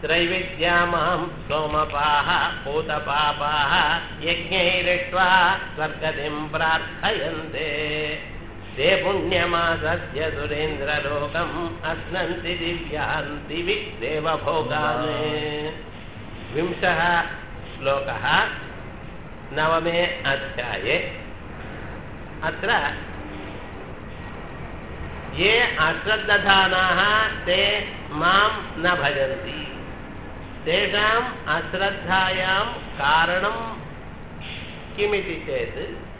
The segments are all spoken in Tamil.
त्रैविद्या मां सोमपाः भूतपापाः यज्ञैरिष्ट्वा स्वर्गतिं प्रार्थयन्ते ते पुण्यमासस्य सुरेन्द्रलोकम् अश्नन्ति दिव्यान्ति देवभोगान् विंशः श्लोकः नवमे अध्याये अत्र ये अश्रद्धधानाः ते मां न भजन्ति तेषाम् अश्रद्धायां कारणं किमिति चेत्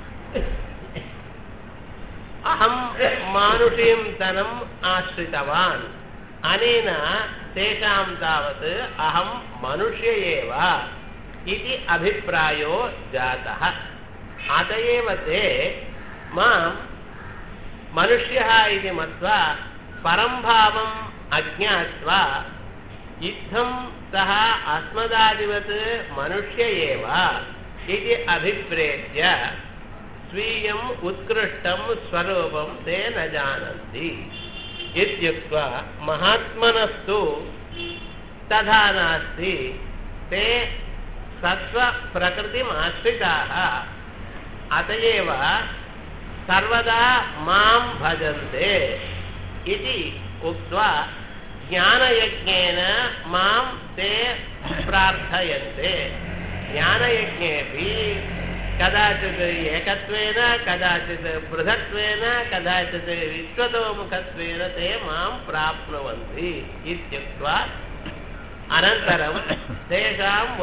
अहं मानुषीं तनम् आश्रितवान् अनेन तेषां तावत् अहं मनुष्य एव इति अभिप्रायो जातः अत एव ते मां मनुष्यः इति मत्वा परं भावम् अज्ञात्वा इत्थं सः अस्मदादिवत् मनुष्य एव इति अभिप्रेत्य स्वीयम् उत्कृष्टं स्वरूपं ते न जानन्ति इत्युक्त्वा महात्मनस्तु तथा नास्ति ते सत्त्वप्रकृतिम् आश्रिताः अत एव सर्वदा मां भजन्ते इति उक्त्वा ज्ञानयज्ञेन मां ते प्रार्थयन्ते ज्ञानयज्ञेपि कदाचित् एकत्वेन कदाचित् पृथक्त्वेन कदाचित् विश्वतोमुखत्वेन ते मां प्राप्नुवन्ति इत्युक्त्वा अनन्तरं तेषाम्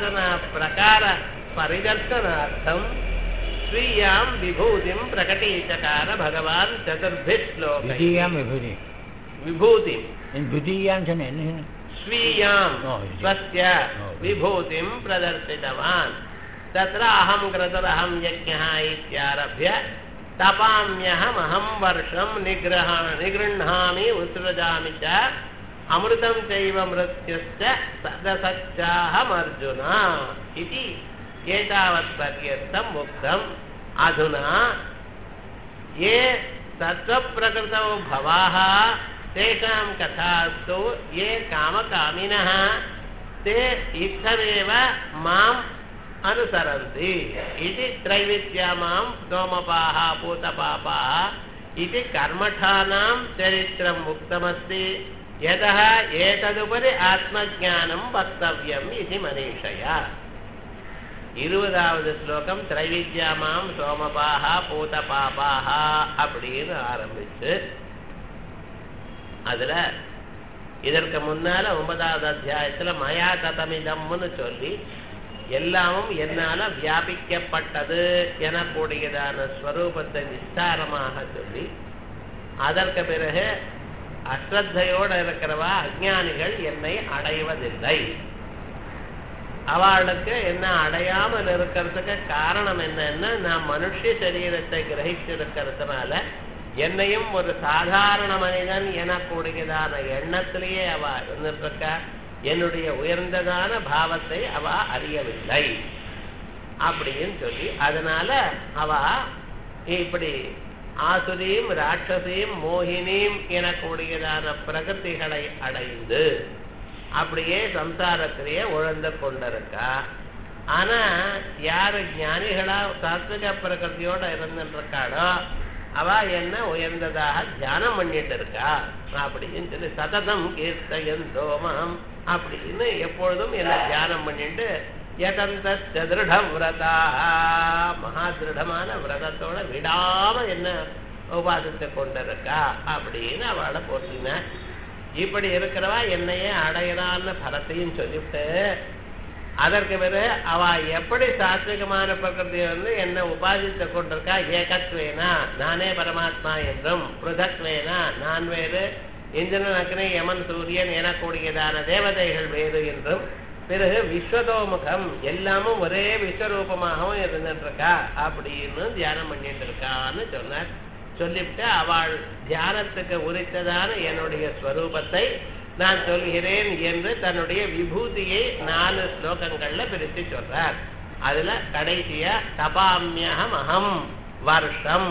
उपासनाप्रकारपरिदर्शनार्थं स्वीयां विभूतिं प्रकटीचकार भगवान् चतुर्भिः श्लोकैः द्वितीयां विभूति विभूतिं द्वितीयां च न स्वीयां ओ, स्वस्य ओ. विभूतिं प्रदर्शितवान् तत्र अहं क्रतुरहं यज्ञः इत्यारभ्य तपाम्यहमहं वर्षं निग्रह निगृह्णामि उत्सृजामि च अमृतं चैव मृत्युश्च सदसच्चाहमर्जुन इति एतावत्पर्यन्तम् उक्तम् अधुना ये सत्त्वप्रकृतौ भवाः तेषां कथास्तु ये कामकामिनः ते इत्थमेव माम् अनुसरन्ति इति त्रैविद्या मां सोमपाः पूतपापाः इति कर्मठानां चरित्रम् उक्तमस्ति यतः एतदुपरि आत्मज्ञानं वक्तव्यम् इति मनीषया இருபதாவது ஸ்லோகம் திரைவித்யாமாம் சோமபாக பூதபாபாக அப்படின்னு ஆரம்பிச்சு அதுல இதற்கு முன்னால ஒன்பதாவது அத்தியாயத்துல மயா கதமிதம்னு சொல்லி எல்லாமும் என்னால வியாபிக்கப்பட்டது எனக்கூடியதான ஸ்வரூபத்தை விஸ்தாரமாக சொல்லி அதற்கு பிறகு அஸ்ரத்தையோடு இருக்கிறவா அஜானிகள் என்னை அடைவதில்லை அவளுக்கு என்ன அடையாமல் இருக்கிறதுக்கு காரணம் என்னன்னா நான் மனுஷ சரீரத்தை கிரகிச்சிருக்கிறதுனால என்னையும் ஒரு சாதாரண மனிதன் எனக்கூடியதான எண்ணத்திலேயே அவ இருந்துருக்கா என்னுடைய உயர்ந்ததான பாவத்தை அவ அறியவில்லை அப்படின்னு சொல்லி அதனால அவ இப்படி ஆசுரியும் ராட்சசியும் மோகினியும் எனக்கூடியதான பிரகதிகளை அடைந்து அப்படியே சம்சாரத்திலேயே உழந்து கொண்டிருக்கா ஆனா யாரு ஞானிகளா சாத்விக பிரகிருதியோட இருந்துருக்காளோ அவ என்ன உயர்ந்ததாக தியானம் பண்ணிட்டு இருக்கா அப்படின்னு சொல்லி சததம் கீர்த்தயன் தோமம் அப்படின்னு எப்பொழுதும் என்ன தியானம் பண்ணிட்டு யதந்த திருட விரதா மகா திருடமான விரதத்தோட விடாம என்ன உபாசித்து கொண்டிருக்கா அப்படின்னு அவளை போட்டின இப்படி இருக்கிறவா என்னையே அடையலான்னு பலத்தையும் சொல்லிவிட்டு அதற்கு பிறகு அவ எப்படி சாத்விகமான பிரகிருதியை வந்து என்ன உபாதித்து கொண்டிருக்கா ஏகத்வேனா நானே பரமாத்மா என்றும் பிருதக்வேனா நான் வேறு இந்திரன் அக்னி யமன் சூரியன் எனக்கூடியதான தேவதைகள் வேறு என்றும் பிறகு விஸ்வதோமுகம் எல்லாமும் ஒரே விஸ்வரூபமாகவும் இருந்துட்டு இருக்கா அப்படின்னு தியானம் பண்ணிட்டு இருக்கான்னு சொன்னார் சொல்லிவிட்டு அவள் தியானத்துக்கு உரித்ததான என்னுடைய ஸ்வரூபத்தை நான் சொல்கிறேன் என்று தன்னுடைய விபூதியை நாலு ஸ்லோகங்கள்ல பிரித்து சொல்றார் அதுல கடைசியா தபாமியகம் அகம் வருஷம்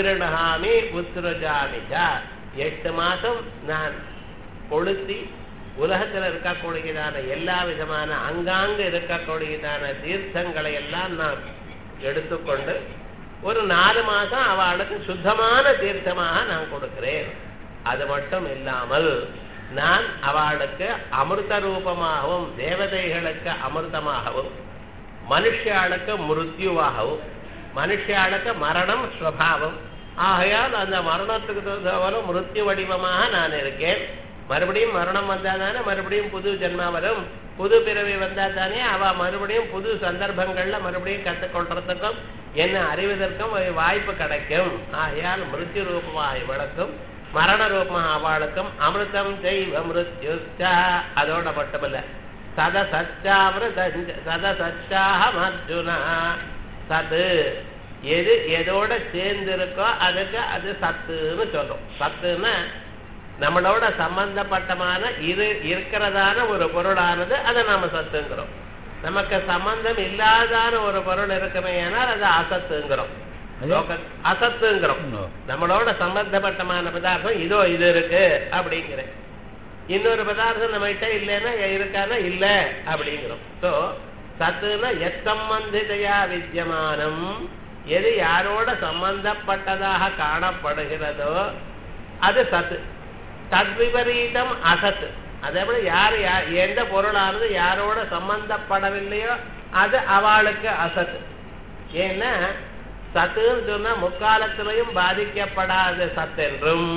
நிகிருணாமி உத்ருஜாமிஜா எட்டு மாசம் நான் கொளுத்தி உலகத்துல இருக்கக்கூடியதான எல்லா விதமான அங்காங்கு இருக்கக்கூடியதான தீர்த்தங்களை எல்லாம் நான் எடுத்துக்கொண்டு ஒரு நாலு மாசம் அவளுக்கு சுத்தமான தீர்த்தமாக நான் கொடுக்கிறேன் அது மட்டும் இல்லாமல் நான் அவளுக்கு அமிர்த ரூபமாகவும் தேவதைகளுக்கு அமிர்தமாகவும் மனுஷாளுக்கு மிருத்யுவாகவும் மனுஷாளுக்கு மரணம் ஸ்வபாவம் ஆகையால் அந்த மரணத்துக்கு தகுந்தவரும் மிருத்யு வடிவமாக நான் இருக்கேன் மறுபடியும் மரணம் வந்தா தானே மறுபடியும் புது ஜென்மா வரும் புது பிறவி வந்தா தானே அவ மறுபடியும் புது சந்தர்ப்பங்கள்ல மறுபடியும் கற்றுக்கொள்றதுக்கும் என்ன அறிவதற்கும் ஒரு வாய்ப்பு கிடைக்கும் ஆகையால் மிருத்யு ரூபமாக இவளுக்கும் மரண ரூபமாக அவளுக்கும் அமிர்தம் தெய்வ மிருத்யுச்சா அதோட மட்டுமல்ல சத சச்சாமிருத சத சச்சாகம் அர்ஜுனா சத்து எது எதோட சேர்ந்து இருக்கோ அதுக்கு அது சத்துன்னு சொல்லும் சத்துன்னா நம்மளோட சம்பந்தப்பட்டமான இது இருக்கிறதான ஒரு பொருளானது அதை நாம சத்துங்கிறோம் நமக்கு சம்பந்தம் இல்லாதான ஒரு பொருள் இருக்குமே ஆனால் அது அசத்துங்கிறோம் அது? லோக- அசத்துங்கிறோம் ம். நம்மளோட சம்பந்தப்பட்டமான பதார்த்தம் இதோ இது இருக்கு அப்படிங்கிற இன்னொரு பதார்த்தம் நம்மகிட்ட இல்லைன்னா இருக்கானா இல்ல அப்படிங்கிறோம் சோ சத்துனா எத்தம்பந்திதையா வித்தியமானம் எது யாரோட சம்பந்தப்பட்டதாக காணப்படுகிறதோ அது சத்து தத்விபரீதம் அசத்து அதே போல யார் யா- எந்த பொருளானது யாரோட சம்பந்தப்படவில்லையோ அது அவளுக்கு அசத்து ஏன்னா சத்துன்னு சொன்னா முக்காலத்திலையும் பாதிக்கப்படாத சத்தென்றும்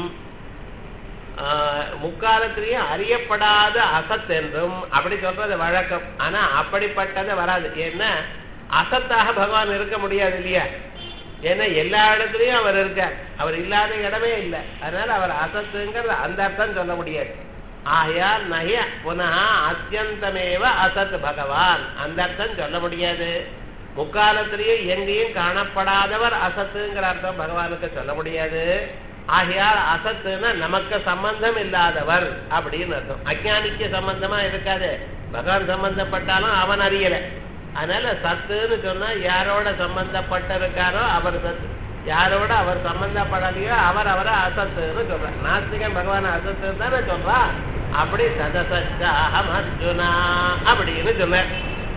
ஆஹ், முக்காலத்திலையும் அறியப்படாத அசத் என்றும் அப்படி சொல்றது வழக்கம் ஆனா அப்படிப்பட்டது வராது ஏன்னா அசத்தாக பகவான் இருக்க முடியாது இல்லையா ஏன்னா எல்லா இடத்துலயும் அவர் இருக்கார் அவர் இல்லாத இடமே இல்லை அதனால அவர் அசத்துங்கிறது அந்த அர்த்தம் சொல்ல முடியாது ஆகையால் நகிய புனः அத்தியந்தமேவ அசத் பகவான் அந்த அர்த்தம் சொல்ல முடியாது முக்காலத்திலேயும் எங்கேயும் காணப்படாதவர் அசத்துங்கிற அர்த்தம் பகவானுக்கு சொல்ல முடியாது ஆகையால் அசத்துன்னா நமக்கு சம்பந்தம் இல்லாதவர் அப்படின்னு அர்த்தம் அஜானிக்கு சம்பந்தமா இருக்காது பகவான் சம்பந்தப்பட்டாலும் அவன் அறியல அதனால சத்துன்னு சொன்னா யாரோட சம்பந்தப்பட்டிருக்காரோ அவர் சத்து யாரோட அவர் சம்பந்தப்படலையோ அவர் அவரை அசத்துன்னு சொல்றார் நாஸ்திகன் பகவான் அசத்துன்னு தானே சொல்றான் அப்படி சதசச்சாகம் அர்ஜுனா அப்படின்னு சொன்னார்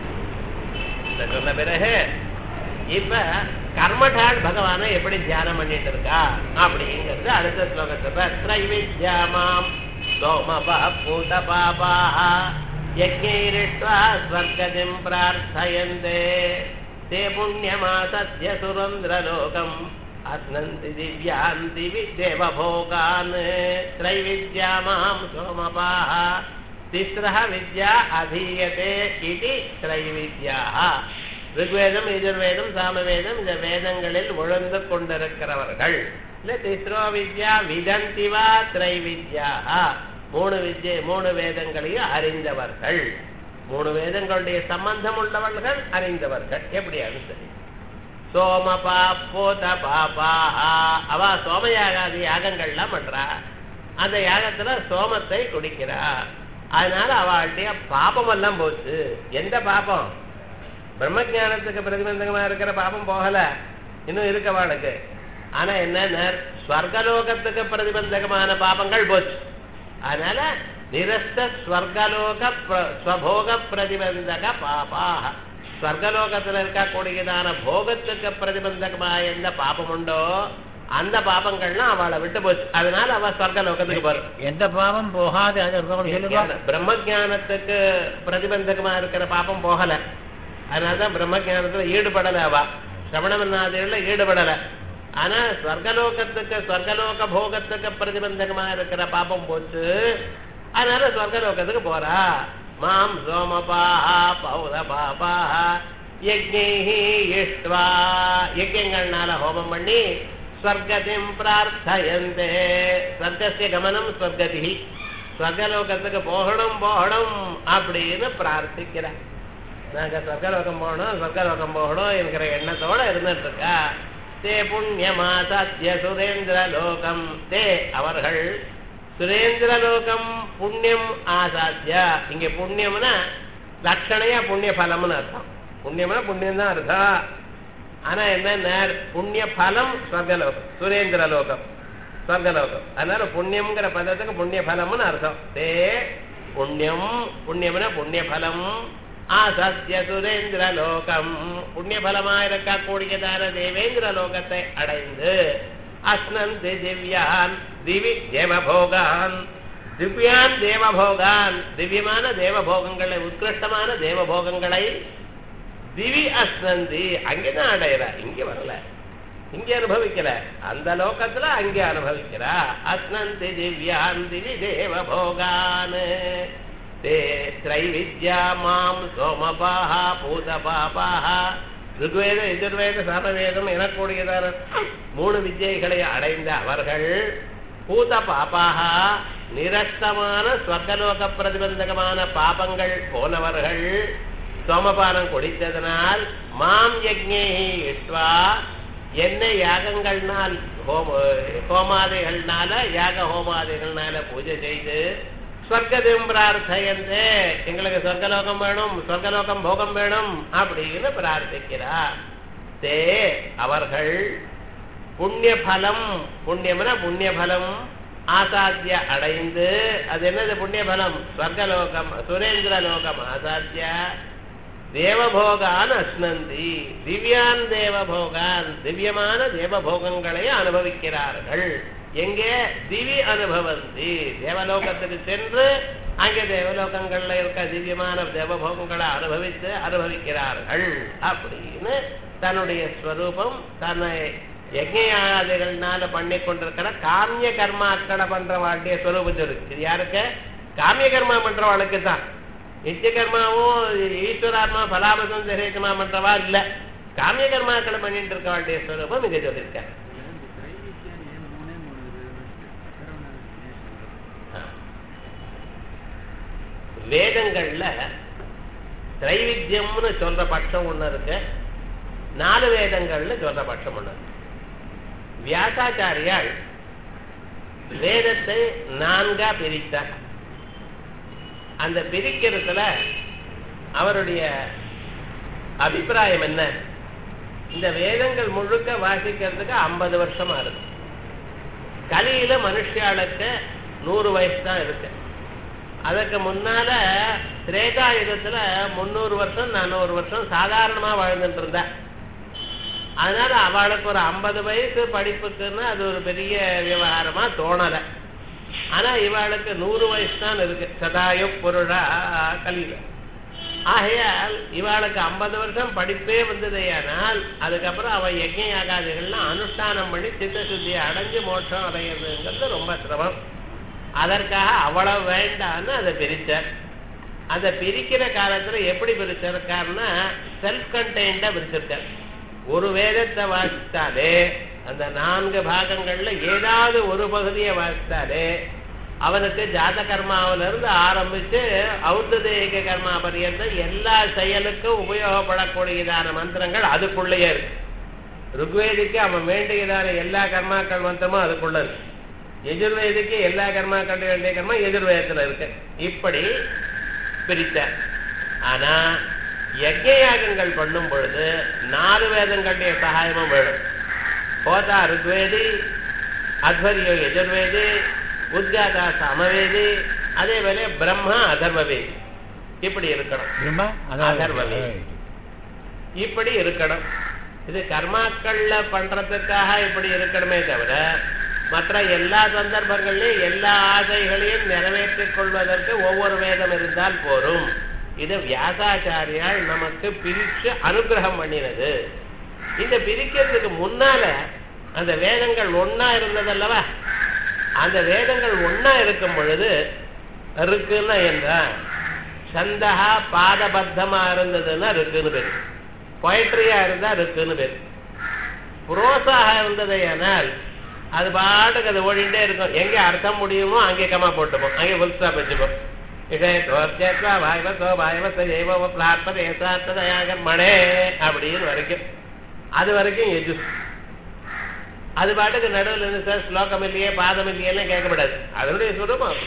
இத சொன்ன பிறகு இப்ப கர்மடால் பகவானை எப்படி தியானம் பண்ணிட்டு இருக்கா அப்படிங்கிறது அடுத்த ஸ்லோகத்துல திரைவித்யாமாம் சோமபா பூத பாபாஹ யஜ்ஞைரிஷ்வா ஸ்வர்கதிம் பிரார்த்தயந்தே தே புண்ணியமாசத்ய சுரந்திரலோகம் அஸ்னந்தி திவ்யாந்தி தேவபோகான் த்ரைவித்யாமாம் சோமபாஹ तिस्रः विद्या अधीयते इति त्रैविद्याः ருக்வேதம் எஜுர்வேதம் சாமவேதம் இந்த வேதங்களில் உழந்து கொண்டிருக்கிறவர்கள் இல்ல திஸ்ரோ வித்யா விதந்திவா திரைவித்யா மூணு வித்யை மூணு வேதங்களையும் அறிந்தவர்கள் மூணு வேதங்களுடைய சம்பந்தம் உள்ளவர்கள் அறிந்தவர்கள் எப்படியானு சரி சோமபா போத பாபாஹா அவ சோமயாகாதி யாகங்கள்லாம் பண்றா அந்த யாகத்துல சோமத்தை குடிக்கிறா அதனால அவளுடைய பாபம் எல்லாம் போச்சு எந்த பாபம் பிரம்மஜானத்துக்கு பிரதிபந்தகமா இருக்கிற பாபம் போகல இன்னும் இருக்க அவளுக்கு ஆனா என்ன ஸ்வர்கலோகத்துக்கு பிரதிபந்தகமான பாபங்கள் போச்சு அதனால நிரஸ்த ஸ்வர்கலோக பிர- ஸ்வபோக பிரதிபந்தக பாபா ஸ்வர்கலோகத்துல இருக்கக்கூடியதான போகத்துக்கு பிரதிபந்தகமா எந்த பாபம் உண்டோ அந்த பாபங்கள்லாம் அவளை விட்டு போச்சு அதனால அவ ஸ்வர்கலோகத்துக்கு போற எந்த பாவம் போகாது அது இருக்கணும் சொல்லுங்க பிரம்ம ஞானத்துக்கு பிரதிபந்தகமா இருக்கிற பாபம் போகல அதனாலதான் பிரம்ம ஞானத்துல ஈடுபடல அவ சிரவணமன்னாதிகள்ல ஈடுபடல ஆனா ஸ்வர்கலோகத்துக்கு ஸ்வர்கலோக போகத்துக்கு பிரதிபந்தகமா இருக்கிற பாபம் போச்சு அதனால ஸ்வர்கலோகத்துக்கு போறா மாம் சோமபாஹா பௌர பாபாஹா யஜ்ஞைஹி இஷ்ட்வா யஜ்யங்கள்னால ஹோமம் பண்ணி ஸ்வர்கதிம் பிரார்த்தயந்தே ஸ்வர்கஸ்ய கமனம் ஸ்வர்கதி ஸ்வர்கலோகத்துக்கு போகணும் போகணும் அப்படின்னு பிரார்த்திக்கிறேன் நாங்க சொர்க்கலோகம் போகணும் சொர்க்கலோகம் போகணும் என்கிற எண்ணத்தோட இருந்துட்டு இருக்கா தே புண்ணியமா சத்ய சுரேந்திர லோகம் தே அவர்கள் சுரேந்திர லோகம் புண்ணியம் ஆசாத்திய இங்க புண்ணியம்னா லட்சணையா புண்ணிய பலம்னு அர்த்தம் புண்ணியம்னா புண்ணியம் தான் அர்த்தம் ஆனா என்ன புண்ணிய பலம் ஸ்வர்கலோகம் சுரேந்திர லோகம் ஸ்வர்கலோகம் அதனால புண்ணியம்ங்கிற பதத்துக்கு புண்ணிய பலம்னு அர்த்தம் தே புண்ணியம் புண்ணியம்னா புண்ணிய பலம் ஆசத்திய சுரேந்திர லோகம் புண்ணிய பலமா இருக்கக்கூடியதான தேவேந்திர லோகத்தை அடைந்து அஸ்னந்தி திவ்யான் திவி தேவபோகான் திவ்யான் தேவபோகான் திவ்யமான தேவபோகங்களை உத்கிருஷ்டமான தேவபோகங்களை திவி அஸ்னந்தி அங்கதான் அடையிறா இங்க வரல இங்க அனுபவிக்கல அந்த லோகத்துல அங்க அனுபவிக்கிறா அஸ்னந்தி திவ்யான் திவி தேவபோகான் தே திரைவித்யா மாம் சோமபாஹா பூதபாபாஹா ருக்வேத எதிர்வேத சாமவேதம் எனக்கூடியதான மூணு வித்யைகளை அடைந்த அவர்கள் பூத பாபாகா நிரஸ்தமான ஸ்வர்கலோக பிரதிபந்தகமான பாபங்கள் போனவர்கள் சோமபானம் குடித்ததனால் மாம் யஜ்ஞே இஷ்வா என்ன யாகங்கள்னால் ஹோம ஹோமாதிகள்னால யாக ஹோமாதிகள்னால பூஜை செய்து ஸ்வர்கதையும் பிரார்த்தையந்தே எங்களுக்கு சொர்க்கலோகம் வேணும் சொர்க்கலோகம் போகம் வேணும் அப்படின்னு பிரார்த்திக்கிறார் தே அவர்கள் புண்ணிய பலம் புண்ணியம்னா புண்ணிய பலம் ஆசாத்திய அடைந்து அது என்னது புண்ணிய பலம் ஸ்வர்கலோகம் சுரேந்திர லோகம் ஆசாத்திய தேவபோகான் அஸ்னந்தி திவ்யான் தேவபோகான் திவ்யமான தேவபோகங்களை அனுபவிக்கிறார்கள் எங்கே திவி அனுபவந்தி தேவலோகத்துக்கு சென்று அங்கே தேவலோகங்கள்ல இருக்க திவ்யமான தேவபோகங்களை அனுபவித்து அனுபவிக்கிறார்கள் அப்படின்னு தன்னுடைய ஸ்வரூபம் தன்னை யஜ்யாதிகள்னால பண்ணி கொண்டிருக்கிற காமிய கர்மாக்களை பண்ற வாழ்க்கைய ஸ்வரூபம் இருக்கு இது யாருக்கு காமிய கர்மா பண்றவாளுக்கு தான் நித்திய கர்மாவும் ஈஸ்வராத்மா பலாபதம் திரேகமா பண்றவா இல்ல காமிய கர்மாக்களை பண்ணிட்டு இருக்க வேண்டிய ஸ்வரூபம் இங்க சொல்லியிருக்க வேதங்கள்ல திரைவித்தியம்னு சொல்ற பட்சம் ஒண்ணு இருக்கு நாலு வேதங்கள்னு சொல்ற பட்சம் ஒண்ணு இருக்கு வியாசாச்சாரியால் வேதத்தை நான்கா பிரித்தார் அந்த பிரிக்கிறதுல அவருடைய அபிப்பிராயம் என்ன இந்த வேதங்கள் முழுக்க வாசிக்கிறதுக்கு ஐம்பது வருஷமா இருக்கு கலியில மனுஷாளுக்கு நூறு வயசு தான் இருக்கு அதுக்கு முன்னால திரேதாயுகத்துல முன்னூறு வருஷம் நானூறு வருஷம் சாதாரணமா வாழ்ந்துட்டு இருந்தா அதனால அவளுக்கு ஒரு ஐம்பது வயசு படிப்புக்குன்னு அது ஒரு பெரிய விவகாரமா தோணலை ஆனா இவாளுக்கு நூறு வயசு தான் இருக்கு சதாயு புருடா கலியில ஆகையால் இவாளுக்கு ஐம்பது வருஷம் படிப்பே வந்ததேயானால் அதுக்கப்புறம் அவ யஜ்ஞ யாகாதிகள்லாம் அனுஷ்டானம் பண்ணி சித்த சுத்தியை அடைஞ்சு மோட்சம் அடையிறதுங்கிறது ரொம்ப சிரமம் அதற்காக அவ்வளவு வேண்டான்னு அதை பிரிச்சார் அந்த பிரிக்கிற காலத்துல எப்படி பிரிச்சிருக்காருன்னா செல்ஃப் கண்டெய்ன்டா பிரிச்சிருக்கார் ஒரு வேதத்தை வாசித்தாலே அந்த நான்கு பாகங்கள்ல ஏதாவது ஒரு பகுதியை வாசித்தாலே அவனுக்கு ஜாத கர்மாவில இருந்து ஆரம்பிச்சு ஔத்ததேக கர்மா பரியந்தம் எல்லா செயலுக்கும் உபயோகப்படக்கூடியதான மந்திரங்கள் அதுக்குள்ளேயே இருக்கு ருக்வேதிக்கு அவன் வேண்டியதான எல்லா கர்மாக்கள் மந்திரமும் அதுக்குள்ள இருக்கு எதிர்வேதிக்கு எல்லா கர்மாக்கள் வேண்டிய கர்மா எதிர்வேதத்துல இருக்கு இப்படி பிரித்தார் ஆனா யஜ்யாகங்கள் பண்ணும் பொழுது நாலு வேதங்களுடைய சகாயமும் வேணும் ஹோதா ருக்வேதி அத்வரியோ எஜுர்வேதி உத்காதா சமவேதி அதே வேலை பிரம்மா அதர்வவேதி இப்படி இருக்கணும் பிரம்மா அதர்வமே. இப்படி இருக்கணும் இது கர்மாக்கள்ல பண்றதுக்காக இப்படி இருக்கணுமே தவிர மற்ற எல்லா சந்தர்ப்பங்களையும் எல்லா ஆசைகளையும் நிறைவேற்றிக் கொள்வதற்கு ஒவ்வொரு வேதம் இருந்தால் போரும் இது வியாசாச்சாரியால் நமக்கு பிரிச்சு அனுகிரகம் பண்ணினது இந்த பிரிக்கிறதுக்கு முன்னால அந்த வேதங்கள் ஒன்னா இருந்ததல்லவா அந்த வேதங்கள் ஒன்னா இருக்கும் பொழுது இருக்குன்னா என்ன சந்தகா பாதபத்தமா இருந்ததுன்னா இருக்குன்னு பேரு பொயட்ரியா இருந்தா இருக்குன்னு பேரு புரோசாக இருந்தது ஆனால் அது பாட்டுக்கு அது ஓடிட்டே இருக்கும் எங்க அர்த்தம் முடியுமோ அங்கே கமா போட்டுப்போம் அங்கே ஃபுல் ஸ்டாப் வச்சுப்போம் மணே அப்படின்னு வரைக்கும் அது வரைக்கும் எஜு அது பாட்டுக்கு நடுவில் இருந்து சார் ஸ்லோகம் இல்லையே பாதம் இல்லையெல்லாம் கேட்கப்படாது அதனுடைய சுரூபம் அப்படி.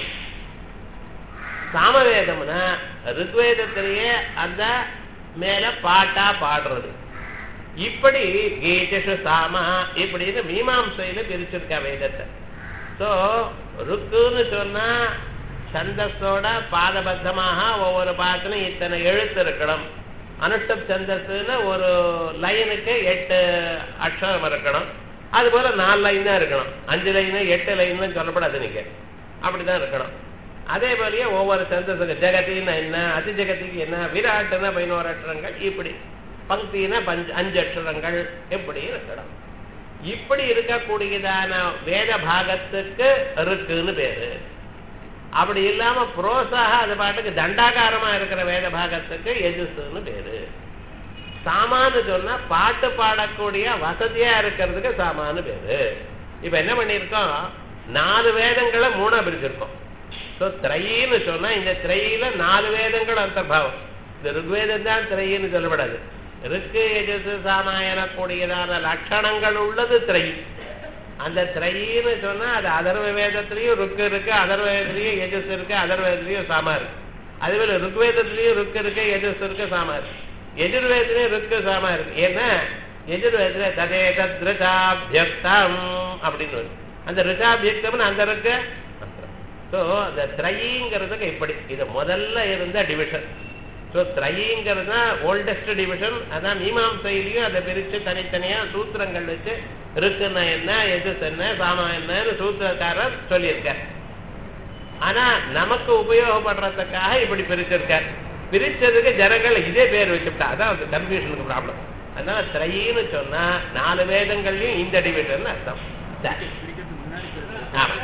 சாமவேதம்னா ருக்வேதத்திலேயே அந்த மேல பாட்டா பாடுறது இப்படி கீதிஷு சாமா இப்படின்னு மீமாம்சையில பிரிச்சிருக்கா வேதத்தை சோ ருக்குன்னு சொன்னா சந்தஸோட பாதபத்தமாக ஒவ்வொரு பாதத்திலும் இத்தனை எழுத்து இருக்கணும் அனுஷ்டப் சந்தஸ்ல ஒரு லைனுக்கு எட்டு அக்ஷரம் இருக்கணும் அது போல நாலு லைன் தான் இருக்கணும் அஞ்சு லைன் எட்டு லைன் சொல்லப்படாது நீங்க அப்படிதான் இருக்கணும் அதே போலயே ஒவ்வொரு சந்தஸுக்கு ஜெகத்தின்னா என்ன அதி ஜெகத்திக்கு என்ன விராட்டுனா பதினோரு அக்ஷரங்கள் இப்படி பங்கினா பஞ்ச அஞ்சு அக்ஷரங்கள் எப்படி இருக்கணும் இப்படி இருக்கக்கூடியதான வேத பாகத்துக்கு இருக்குன்னு பேரு அப்படி இல்லாம புரோசாக அது பாட்டுக்கு தண்டாகாரமா இருக்கிற வேத பாகத்துக்கு எஜுசுன்னு பேரு சாமான்னு சொன்னா பாட்டு பாடக்கூடிய வசதியா இருக்கிறதுக்கு சாமான்னு பேரு இப்ப என்ன பண்ணிருக்கோம் நாலு வேதங்களை மூணா பிரிச்சிருக்கோம் ஸோ திரையின்னு சொன்னா இந்த திரையில நாலு வேதங்கள் அந்தர்பாவம் இந்த ருக்வேதம் தான் திரையின்னு சொல்லப்படாது ருக்கு எஜசு சாமாயன கூடியதான லட்சணங்கள் உள்ளது திரை அந்த திரையின்னு சொன்னா அது அதர்வ வேதத்திலையும் ருக்கு இருக்கு அதர்வ வேதத்திலையும் எஜஸ் இருக்கு அதர்வ வேதத்திலையும் சாமா இருக்கு அதுபோல ருக்வேதத்திலையும் ருக்கு இருக்கு எஜஸ் இருக்கு சாமா இருக்கு எஜுர்வேதத்திலையும் ருக்கு சாமா இருக்கு ஏன்னா எஜுர்வேதத்துல ததே தத்ருஷாபியக்தம் அப்படின்னு வரும் அந்த ரிஷாபியக்தம்னு அந்த இருக்கு ஸோ அந்த திரைங்கிறதுக்கு இப்படி இது முதல்ல இருந்த டிவிஷன் ஸோ திரைங்கிறது தான் ஓல்டஸ்ட் டிவிஷன் அதான் மீமாம்சையிலையும் அதை பிரித்து தனித்தனியாக சூத்திரங்கள் வச்சு இருக்குன்னா என்ன எது என்ன சாமா என்னன்னு சூத்திரக்காரர் சொல்லியிருக்கார் ஆனா நமக்கு உபயோகப்படுறதுக்காக இப்படி பிரிச்சிருக்கார் பிரிச்சதுக்கு ஜனங்கள் இதே பேர் வச்சுட்டா அதான் அந்த கன்ஃபியூஷனுக்கு ப்ராப்ளம் அதனால திரையின்னு சொன்னா நாலு வேதங்கள்லயும் இந்த டிவிஷன் அர்த்தம் சரி ஆமா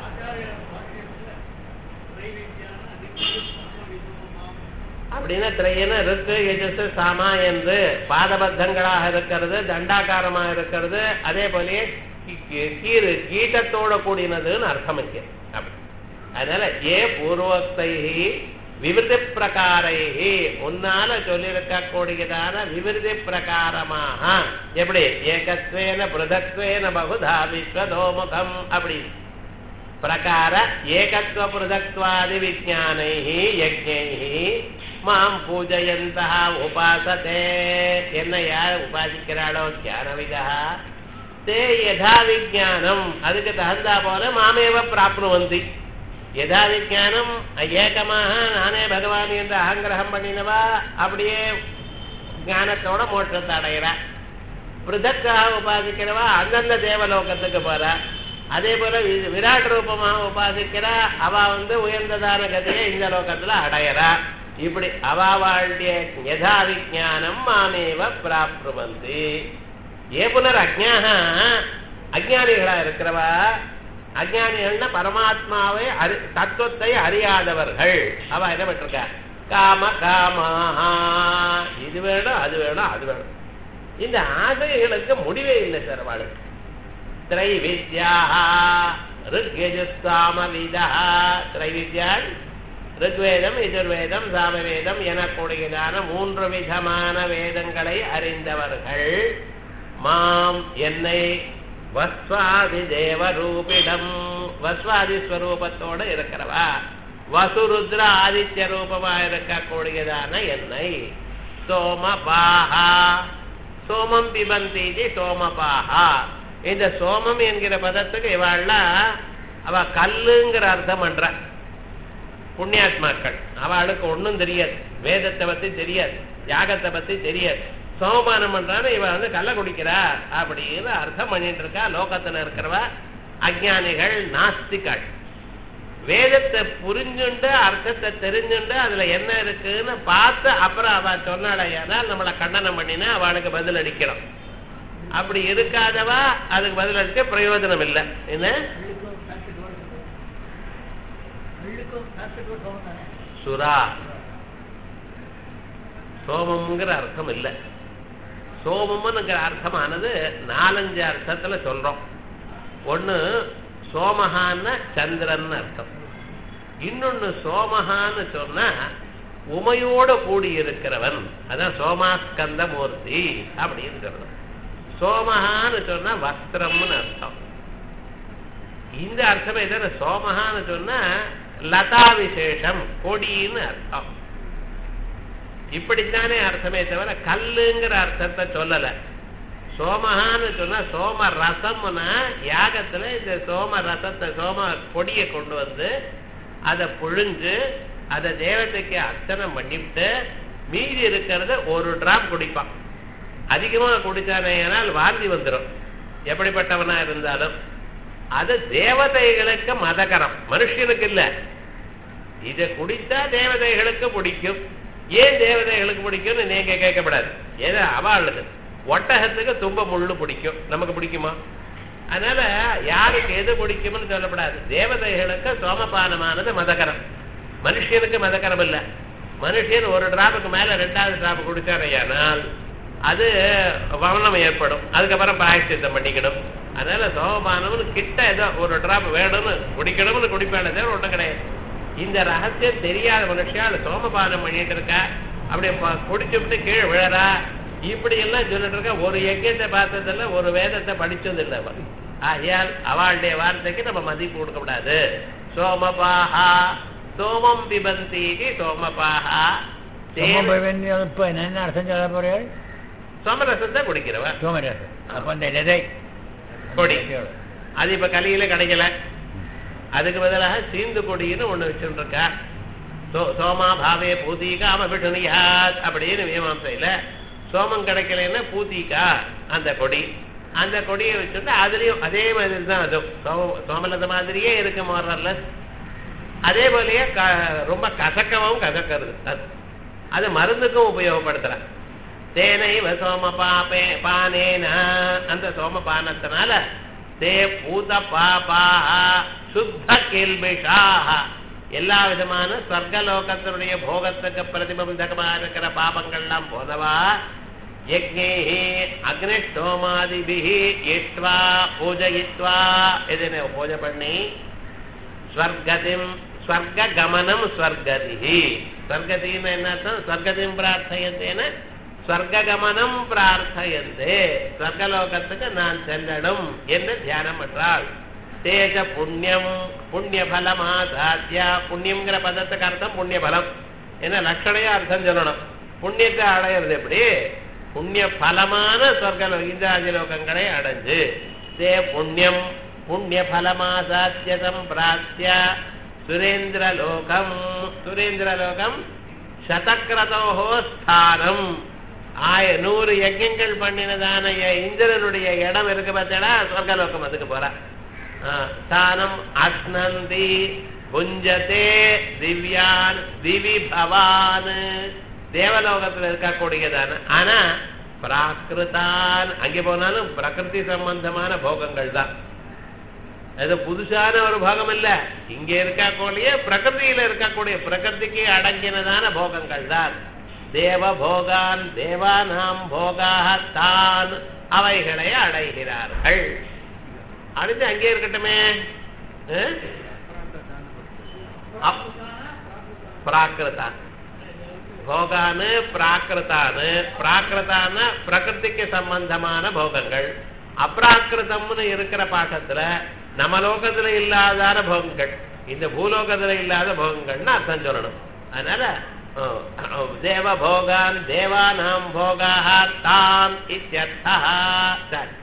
அப்படின்னா திரையின ருக்கு எஜஸ் சாமா என்று பாதபத்தங்களாக இருக்கிறது தண்டாகாரமா இருக்கிறது அதே போலயே கீரு கீட்டத்தோட கூடினதுன்னு அர்த்தம் இங்க அப்படி அதனால ஏ பூர்வத்தை விவிருதி பிரகாரைஹி உன்னால சொல்லியிருக்க கூடியதான விவிருதி பிரகாரமாக எப்படி ஏகத்வேன பிருதத்வேன பகுதா விஸ்வதோமுகம் அப்படி பிரகார ஏகத்துவ பிருதத்வாதி விஜானை யஜ்ஞை மாம் பூஜயந்த உபாசதே என்ன யார் உபாசிக்கிறாளோ ஞானவிதா தே யதா விஜானம் அதுக்கு தகுந்தா போல மாமேவ பிராப்னுவந்தி யதா விஜானம் ஏகமாக நானே பகவான் என்று அகங்கிரகம் பண்ணினவா அப்படியே ஞானத்தோட மோட்சத்தை அடைகிறா பிருதக்காக உபாசிக்கிறவா அந்தந்த தேவலோகத்துக்கு போறா அதே போல வி- விராட் ரூபமாக உபாசிக்கிறா அவ வந்து உயர்ந்ததான கதையை இந்த லோகத்துல அடையறா இப்படி அவாவாளுடைய யதா விஜானம் மாமேவ பிராப்னுவந்தி ஏ புனர் அஜ்ஞாக அஜ்ஞானிகளா இருக்கிறவா அஜ்ஞானிகள்னா பரமாத்மாவை அறி தத்துவத்தை அறியாதவர்கள் அவ என்ன பண்ணிருக்கா காம காமாஹா இது வேணும் அது வேணும் அது வேணும் இந்த ஆசைகளுக்கு முடிவே இல்லை சார் அவளுக்கு திரைவித்யா ருக்யஜுஸ்தாமவிதா திரைவித்யாள் ருக்வேதம் எஜுர்வேதம் சாமவேதம் எனக்கூடியதான மூன்று விதமான வேதங்களை அறிந்தவர்கள் மாம் என்னை வஸ்வாதி தேவ ரூபிடம் வஸ்வாதி ஸ்வரூபத்தோட இருக்கிறவா வசுருத்ர ஆதித்ய ரூபமா இருக்கக்கூடியதான என்னை சோமபாஹா சோமம் பிபந்தி இது சோமபாஹா இந்த சோமம் என்கிற பதத்துக்கு இவாள்லாம் அவ கல்லுங்கிற அர்த்தம் பண்ற புண்ணியாத்மாக்கள் அவளுக்கு ஒண்ணும் தெரியாது வேதத்தை பத்தி தெரியாது யாகத்தை பத்தி தெரியாது சோமபானம் பண்றான்னு இவ வந்து கள்ள குடிக்கிறா அப்படின்னு அர்த்தம் பண்ணிட்டு இருக்கா லோகத்துல இருக்கிறவ அஜ்ஞானிகள் நாஸ்திகள் வேதத்தை புரிஞ்சுண்டு அர்த்தத்தை தெரிஞ்சுண்டு அதுல என்ன இருக்குன்னு பார்த்து அப்புறம் அவ சொன்னாடையானால் நம்மளை கண்டனம் பண்ணினா அவளுக்கு பதில் அடிக்கணும் அப்படி இருக்காதவா அதுக்கு பதில் அடிக்க பிரயோஜனம் இல்லை என்ன சுறா சோமம்ங்கிற அர்த்தம் இல்லை சோமம்ங்கிற அர்த்தமானது நாலஞ்சு அர்த்தத்துல சொல்றோம் ஒண்ணு சோமஹான்னு சந்திரன் அர்த்தம் இன்னொன்னு சோமஹான்னு சொன்னா உமையோட கூடி இருக்கிறவன் அதான் சோமாஸ்கந்த மூர்த்தி அப்படின்னு சொல்லணும் சோமஹான்னு சொன்னா வஸ்திரம்னு அர்த்தம் இந்த அர்த்தமே என்ன சோமஹான்னு சொன்னா லதா விசேஷம் கொடின்னு அர்த்தம் இப்படித்தானே அர்த்தமே தவிர கல்லுங்கிற அர்த்தத்தை சொல்லல சோமஹான்னு சொன்னா சோம ரசம்னா யாகத்துல இந்த சோம ரசத்தை சோம கொடியை கொண்டு வந்து அதை புழிஞ்சு அதை தேவதைக்கு அர்ச்சனம் பண்ணிவிட்டு மீதி இருக்கிறத ஒரு டிராப் குடிப்பான் அதிகமா குடிச்சானே ஆனால் வாந்தி வந்துடும் எப்படிப்பட்டவனா இருந்தாலும் அது தேவதைகளுக்கு மதகரம் மனுஷனுக்கு இல்ல இதை குடித்தா தேவதைகளுக்கு பிடிக்கும் ஏன் தேவதைகளுக்கு பிடிக்கும்னு நீங்க கேட்கப்படாது ஏதோ அவளுக்கு ஒட்டகத்துக்கு தும்ப முள்ளு பிடிக்கும் நமக்கு பிடிக்குமா அதனால யாருக்கு எது பிடிக்கும்னு சொல்லப்படாது தேவதைகளுக்கு சோமபானமானது மதகரம் மனுஷனுக்கு மதகரம் இல்ல மனுஷன் ஒரு டிராப்புக்கு மேல ரெண்டாவது டிராப் குடிச்சாரையானால் அது வவனம் ஏற்படும் அதுக்கப்புறம் பிராயசித்தம் பண்ணிக்கணும் அதனால சோமபானம்னு கிட்ட ஏதோ ஒரு டிராப் வேணும்னு குடிக்கணும்னு குடிப்பானே தவிர ஒன்றும் கிடையாது இந்த ரகசியம் தெரியாத மனுஷன் சோமபானம் பண்ணிட்டு இருக்கா அப்படியே ப- குடிச்சுட்டு கீழே விழறா இப்படி எல்லாம் சொல்லிட்டு இருக்கா ஒரு யஜ்யத்தை பார்த்ததில்ல ஒரு வேதத்தை படிச்சது இல்லை அவன் ஆகையால் அவளுடைய வார்த்தைக்கு நம்ம மதிப்பு கொடுக்க கூடாது சோமபாஹா சோமம் பிபந்தி சோமபாஹா சோமம் பைவன்யம் இப்ப என்ன அர்த்தம் சொல்ல போறீர்கள் சோமரசத்தை குடிக்கிறவ சோமரசம் அப்ப அந்த விதை கொடி அது இப்ப கலியில கிடைக்கல அதுக்கு பதிலாக சீந்து கொடின்னு ஒண்ணு வச்சுட்டு இருக்கா சோ- சோமா பாவே பூதிகா அமபிஷனியாத் அப்படின்னு மீமாசையில சோமம் கிடைக்கலன்னா பூத்திகா அந்த கொடி அந்த கொடியை வச்சுட்டு அதுலயும் அதே மாதிரி தான் அதுவும் சோம சோமலத மாதிரியே இருக்கு மோரல்ல அதே போலயே க- ரொம்ப கசக்கவும் கசக்கிறது அது அது மருந்துக்கும் உபயோகப்படுத்துறான் தேனைவ சோம பாபே பானேன அந்த சோம பானத்தினால தே பூத பாபா சுத்த கேள்விஷாக எல்லா விதமான ஸ்வர்கலோகத்தினுடைய போகத்துக்கு பிரதிபந்தகமா இருக்கிற பாபங்கள்லாம் போனவா யஜ்ஞே அக்னிஷ்டோமாதிபிஹி இஷ்வா பூஜயித்வா இதனை பூஜை பண்ணி ஸ்வர்கதிம் ஸ்வர்க கமனம் ஸ்வர்கதி ஸ்வர்கதின்னு என்ன அர்த்தம் ஸ்வர்கதிம் பிரார்த்தையந்தேன ஸ்வர்ககமனம் பிரார்த்தையந்தே ஸ்வர்கலோகத்துக்கு நான் செல்லணும் என்று தியானம் பண்றாள் தேஜ புண்ணியம் புண்ணிய பலமா சாத்தியா புண்ணியம்ங்கிற பதத்துக்கு அர்த்தம் புண்ணிய பலம் என்ன லட்சணையா அர்த்தம் சொல்லணும் புண்ணியத்தை அடையிறது எப்படி புண்ணிய பலமான சொர்க்க இந்திராஜி லோகங்களை அடைஞ்சு தே புண்ணியம் புண்ணிய பலமாசாத்தியதம் பிராத்திய சுரேந்திர லோகம் சுரேந்திர லோகம் சதக்கிரதோஹோ ஸ்தானம் ஆய நூறு யஜ்யங்கள் பண்ணினதான ய- இந்திரனுடைய இடம் இருக்கு பார்த்தா சொர்க்கலோகம் அதுக்கு போற ஸ்தானம் அஸ்னந்தி புஞ்சதே திவ்யான் திவி பவான் தேவலோகத்துல இருக்கக்கூடியதான ஆனா பிராகிருதான் அங்கே போனாலும் பிரகிருதி சம்பந்தமான போகங்கள் தான் அது புதுசான ஒரு போகம் இல்ல இங்க இருக்கக்கூடிய பிரகிருதியில இருக்கக்கூடிய பிரகிருதிக்கு அடங்கினதான போகங்கள் தான் தேவ போகான் தேவானாம் போகாக தான் அவைகளை அடைகிறார்கள் அடுத்து அங்கே இருக்கட்டுமே அஹ்? அப்- பிராகிருதான் போகானு பிராகிருதானு பிராகிருதான பிரகிருதிக்கு சம்பந்தமான போகங்கள் அப்ராக்கிருதம்னு இருக்கிற பாட்டத்துல நம்ம லோகத்துல இல்லாதான போகங்கள் இந்த பூலோகத்துல இல்லாத போகங்கள்னு அர்த்தம் சொல்லணும் அதனால அஹ், தேவ போகான் தேவானாம் போகாக தான் இத்தியர்த்தா சரி